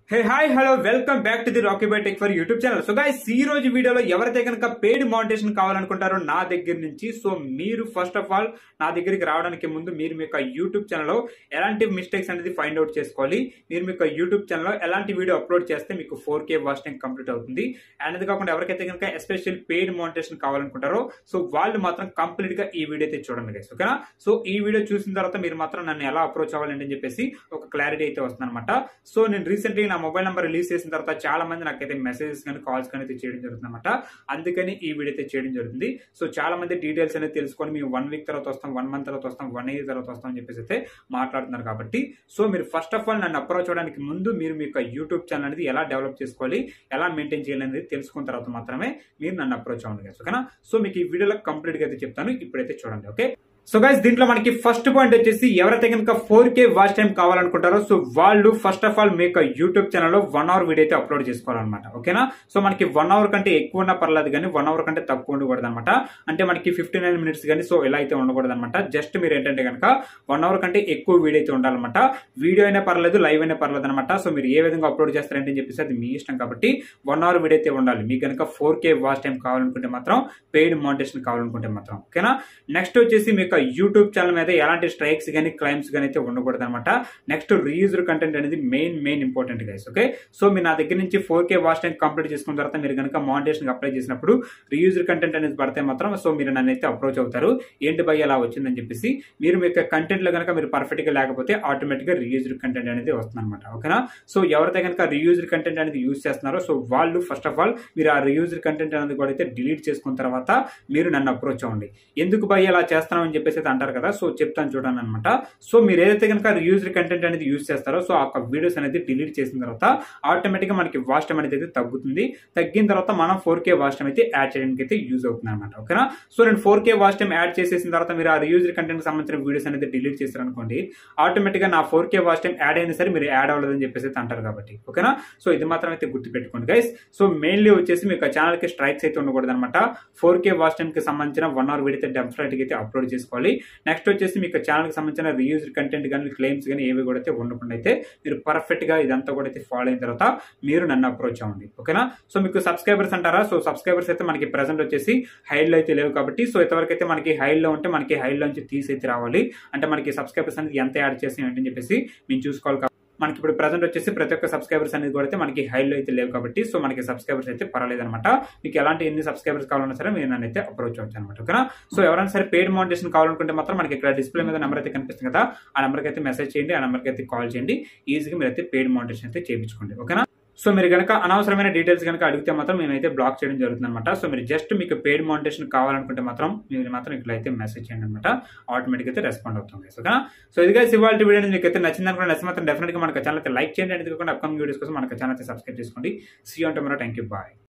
hey hi hello welcome back to the Rocky by tech for YouTube channel so guys ఈ రోజు వీడియోలో ఎవరైతే కనుక పెయిడ్ మౌంటేషన్ కావాలనుకుంటారో నా దగ్గర నుంచి సో మీరు ఫస్ట్ ఆఫ్ ఆల్ నా దగ్గరికి రావడానికి ముందు మీరు మీ యొక్క యూట్యూబ్ ఛానల్లో ఎలాంటి మిస్టేక్స్ అనేది ఫైండ్ అవుట్ చేసుకోవాలి మీరు మీ యొక్క యూట్యూబ్ ఛానల్లో ఎలాంటి వీడియో అప్లోడ్ చేస్తే మీకు four K watch time complete అవుతుంది అండ్ అది కాకుండా ఎవరికైతే కనుక ఎస్పెషల్ పెయిడ్ మౌంటేషన్ కావాలనుకుంటారో సో వాళ్ళు మాత్రం కంప్లీట్ గా ఈ వీడియో అయితే చూడండి గైస్ ఓకేనా సో ఈ వీడియో చూసిన తర్వాత మీరు మాత్రం నన్ను ఎలా అప్రోచ్ అవ్వాలండి అని చెప్పేసి ఒక క్లారిటీ అయితే వస్తుంది అనమాట సో నేను రీసెంట్లీ నా మొబైల్ నెంబర్ రిలీజ్ చేసిన తర్వాత చాలా మంది నాకైతే మెసేజెస్ కానీ కాల్స్ కానీ అయితే చేయడం జరుగుతుంది అనమాట అందుకని ఈ వీడియో అయితే చేయడం జరుగుతుంది సో చాలా మంది డీటెయిల్స్ అనేది తెలుసుకొని మేము వన్ వీక్ తర్వాత వస్తాం వన్ మంత్ తర్వాత వస్తాం వన్ ఇయర్ తర్వాత వస్తాం అని చెప్పేసి అయితే మాట్లాడుతున్నారు కాబట్టి సో మీరు ఫస్ట్ ఆఫ్ ఆల్ నన్ను అప్రోచ్ అవ్వడానికి ముందు మీరు మీ యొక్క యూట్యూబ్ ఛానల్ అనేది ఎలా డెవలప్ చేసుకోవాలి ఎలా మెయింటైన్ చేయాలి అనేది తెలుసుకున్న తర్వాత మాత్రమే మీరు నన్ను అప్రోచ్ అవ్వండి guys, ఓకేనా సో మీకు ఈ వీడియోలో కంప్లీట్ గా అయితే చెప్తాను ఇప్పుడైతే చూడండి ఓకే సో గైస్ దీంట్లో మనకి ఫస్ట్ పాయింట్ వచ్చేసి ఎవరైతే కనుక ఫోర్ కే వాచ్ టైం కావాలనుకుంటారో సో వాళ్ళు ఫస్ట్ ఆఫ్ ఆల్ మీ యొక్క యూట్యూబ్ ఛానల్లో వన్ అవర్ వీడియో అయితే అప్లోడ్ చేసుకోవాలన్నమాట ఓకేనా సో మనకి వన్ అవర్ కంటే ఎక్కువ ఉన్నా పర్లేదు కానీ వన్ అవర్ కంటే తక్కువ ఉండకూడదు అనమాట అంటే మనకి ఫిఫ్టీ నైన్ మినిట్స్ కానీ సో ఇలా అయితే ఉండకూడదు అనమాట జస్ట్ మీరు ఏంటంటే కనుక వన్ అవర్ కంటే ఎక్కువ వీడియో అయితే ఉండాలన్నమాట వీడియో అయినా పర్లేదు లైవ్ అయినా పర్లేదు అనమాట సో మీరు ఏ విధంగా అప్లోడ్ చేస్తారంటే అని చెప్పేసి అది మీ ఇష్టం కాబట్టి వన్ అవర్ వీడియో అయితే ఉండాలి మీకు కనుక ఫోర్ కే వాచ్ టైం కావాలనుకుంటే మాత్రం పెయిడ్ మౌంటేషన్ కావాలనుకుంటే మాత్రం ఓకేనా నెక్స్ట్ వచ్చేసి మీ యొక్క యూట్యూబ్ ఛానల్ మీద ఎలాంటి స్ట్రైక్స్ కానీ క్లైమ్స్ కానీ అయితే ఉండకూడదు అనమాట నెక్స్ట్ రీయూజర్ కంటెంట్ అనేది main main important guys okay so మీరు నా దగ్గర నుంచి four K watch time complete చేసుకున్న తర్వాత మీరు కనుక మౌంటేషన్ అప్లై చేసినప్పుడు రీయూజర్ కంటెంట్ అనేది పడితే మాత్రం సో మీరు నన్ను అయితే అప్రోచ్ అవుతారు ఏంటి భయ అలా వచ్చిందని చెప్పేసి మీరు మీ యొక్క కంటెంట్ లో కనుక మీరు పర్ఫెక్ట్ గా లేకపోతే ఆటోమేటిక్ గా రీయూజర్ కంటెంట్ అనేది వస్తుంది అనమాట ఓకేనా సో ఎవరైతే కనుక రీయూజర్ కంటెంట్ అనేది యూజ్ చేస్తున్నారో సో వాళ్ళు ఫస్ట్ ఆఫ్ ఆల్ మీరు ఆ రీయూజర్ కంటెంట్ అనేది కూడా అయితే డిలీట్ చేసుకున్న తర్వాత మీరు నన్ను అప్రోచ్ అవ్వండి ఎందుకు భయ ఇలా చేస్తున్నాం అని చెప్పేసి అయితే అంటారు కదా సో చెప్తాను చూడండి అనమాట సో మీరు ఏదైతే కనుక రీయూజర్ కంటెంట్ అనేది యూజ్ చేస్తారో సో ఆ వీడియోస్ అనేది డిలీట్ చేసిన తర్వాత ఆటోమేటిక్ గా మనకి వాచ్ టైం అనేది అయితే తగ్గుతుంది తగ్గిన తర్వాత మనం ఫోర్ కే వాచ్ టైం అయితే యాడ్ చేయడానికి అయితే యూజ్ అవుతుంది అనమాట ఓకేనా సో నేను four K watch time add చేసేసిన తర్వాత మీరు ఆ రీయూజర్ కంటెంట్ సంబంధించిన వీడియోస్ అనేది డిలీట్ చేస్తారు అనుకోండి ఆటోమేటిక్ గా నా four K watch time add అయినా సరే మీరు యాడ్ అవ్వలేదని చెప్పేసి అయితే అంటారు కాబట్టి ఓకేనా సో ఇది మాత్రం అయితే గుర్తుపెట్టుకోండి గైస్ సో మెయిన్లీ వచ్చేసి మీకు ఛానల్ కి స్ట్రైక్స్ అయితే ఉండకూడదు అనమాట ఫోర్ కే వాచ్ టైం కి సంబంధించిన వన్ అవర్ వీడియో అయితే డెఫినెట్ అయితే అప్లోడ్ చేసుకోవాలి నెక్స్ట్ వచ్చేసి మీకు ఛానల్ కి సంబంధించిన రీయూజర్ కంటెంట్ కానీ క్లెయిమ్స్ కానీ ఏవి కూడా అయితే ఉండకుండా అయితే మీరు పర్ఫెక్ట్ గా ఇదంతా కూడా అయితే ఫాలో అయిన తర్వాత మీరు నన్ను అప్రోచ్ అవ్వండి ఓకేనా సో మీకు సబ్స్క్రైబర్స్ అంటారా సో సబ్స్క్రైబర్స్ అయితే మనకి ప్రెసెంట్ వచ్చేసి హైలో అయితే లేవు కాబట్టి సో ఇంతవరకు అయితే మనకి హైలో ఉంటే మనకి హైలో నుంచి తీసి అయితే రావాలి అంటే మనకి సబ్స్క్రైబర్స్ అనేది ఎంత యాడ్ చేసి ఏంటని చెప్పేసి మేము చూసుకోవాలి కాబట్టి మనకి ఇప్పుడు ప్రజెంట్ వచ్చేసి ప్రతి ఒక్క సబ్స్క్రైబర్స్ అనేది కూడా అయితే మనకి హైలో అయితే లేవు కాబట్టి సో మనకి సబ్స్క్రైబర్స్ అయితే పర్వాలేదు అనమాట మీకు ఎలాంటి ఎన్ని సబ్స్క్రైబర్స్ కావాలన్నా సరే మీరు నన్ను అయితే అప్రోచ్ అవచ్చు అనమాట ఓకేనా సో ఎవరైనా సరే పెయిడ్ మౌంటేషన్ కావాలనుకుంటే మాత్రం మనకి ఇక్కడ డిస్ప్లే మీద నెంబర్ అయితే కనిపిస్తుంది కదా ఆ నెంబర్కి అయితే మెసేజ్ చేయండి ఆ నెంబర్కి అయితే కాల్ చేయండి ఈజీగా మీరు అయితే పెయిడ్ మౌంటేషన్ అయితే చేయించుకోండి ఓకేనా సో మీరు కనుక అనవసరమైన డీటెయిల్స్ కనుక అడిగితే మాత్రం మేమైతే బ్లాక్ చేయడం జరుగుతుంది అనమాట సో మీరు జస్ట్ మీకు పెయిడ్ మౌంటేషన్ కావాలనుకుంటే మాత్రం మీరు మాత్రం ఇక్కడ అయితే మెసేజ్ చేయండి అనమాట ఆటోమేటిక్ అయితే రెస్పాండ్ అవుతుంది ఓకేనా సో ఇదిగా ఇవాళ వీడియో మీకు అయితే నచ్చింది అనుకుంటే నచ్చి మాత్రం డెఫినెట్గా మనకు ఛానల్ అయితే లైక్ చేయండి అనేది కాకుండా అప్కమింగ్ వీడియోస్ కోసం మనకు ఛానల్ అయితే సబ్స్క్రైబ్ చేసుకోండి సీ అంటే మరో థ్యాంక్ యూ బాయ్